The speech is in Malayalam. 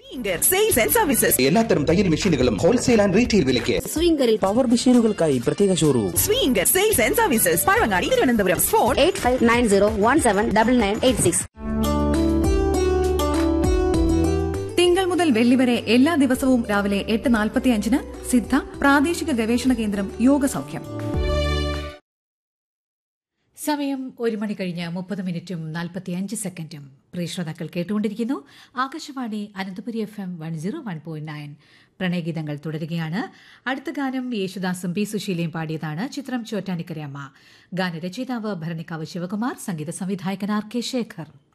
സ്വിംഗർ സെയിൽസ് ആൻഡ് സർവീസസ് എല്ലാത്തരം തയ്യൽ മെഷീനുകളും ഹോൾസെയിൽ ആൻഡ് റീറ്റെയിൽ വിലയ്ക്ക് സ്വിംഗറിൽ പവർ മെഷീനുകൾക്കായി പ്രത്യേക showroom Swinger sales and services Pazhavangadi Thiruvananthapuram phone eight five nine zero one seven double nine eight six തിങ്കൾ മുതൽ വെള്ളി വരെ എല്ലാ ദിവസവും രാവിലെ എട്ട് നാൽപ്പത്തി അഞ്ചിന് സിദ്ധ പ്രാദേശിക ഗവേഷണ കേന്ദ്രം യോഗ സൗഖ്യം സമയം ഒരു മണി കഴിഞ്ഞ് മുപ്പത് മിനിറ്റും നാൽപ്പത്തിയഞ്ച് സെക്കൻഡും പ്രിയ ശ്രോതാക്കൾ കേട്ടുകൊണ്ടിരിക്കുന്നു Akashvani Ananthapuri F M one zero one point nine പ്രണയഗീതങ്ങൾ തുടരുകയാണ് അടുത്ത ഗാനം യേശുദാസും പി സുശീലയും പാടിയതാണ് ചിത്രം ചോറ്റാനിക്കരയമ്മ ഗാനരചയിതാവ് ഭരണിക്കാവ് ശിവകുമാർ സംഗീത സംവിധായകൻ ആർ കെ ശേഖർ